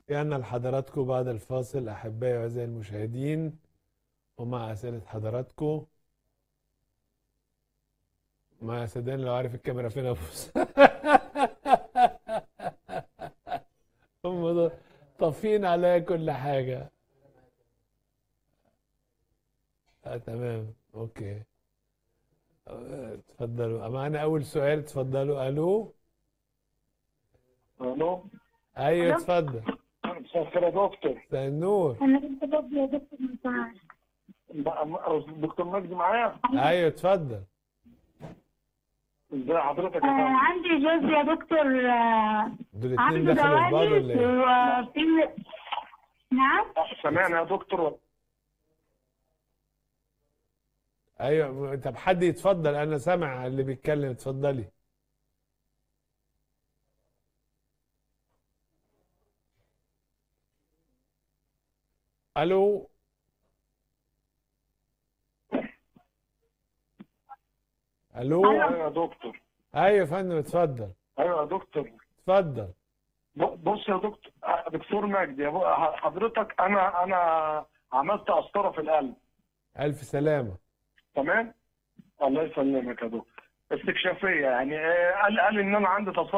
رجعنا لحضراتكم بعد الفاصل أحبائي وأعزائي المشاهدين ومع أسئلة حضراتكم مع سدان لو عارف الكاميرا فين أبوس هم دول طافين عليا كل حاجة آه تمام أوكي آه، اتفضلوا معانا أول سؤال اتفضلوا ألو الو أيوه ألو؟ اتفضل مساء الخير يا دكتور مساء النور أنا كنت بدي يا دكتور من ساعة ب- دكتور مجدي معايا أيوه اتفضل ازي حضرتك يا آه فندم عندي جوز يا دكتور آه دول اتنين عنده دخلوا في بعض دوالي ولا ايه؟ وفي نعم سامعني يا دكتور ايوه طب حد يتفضل انا سامع اللي بيتكلم اتفضلي الو الو ايوه يا دكتور ايوه يا فندم اتفضل ايوه يا دكتور اتفضل ب- بص يا دكتور آه، دكتور مجدي يا بو- ح- حضرتك انا انا عملت قسطره في القلب الف سلامه تمام الله يسلمك يا دكتور استكشافيه يعني آه، قال قال ان انا عندي تصلب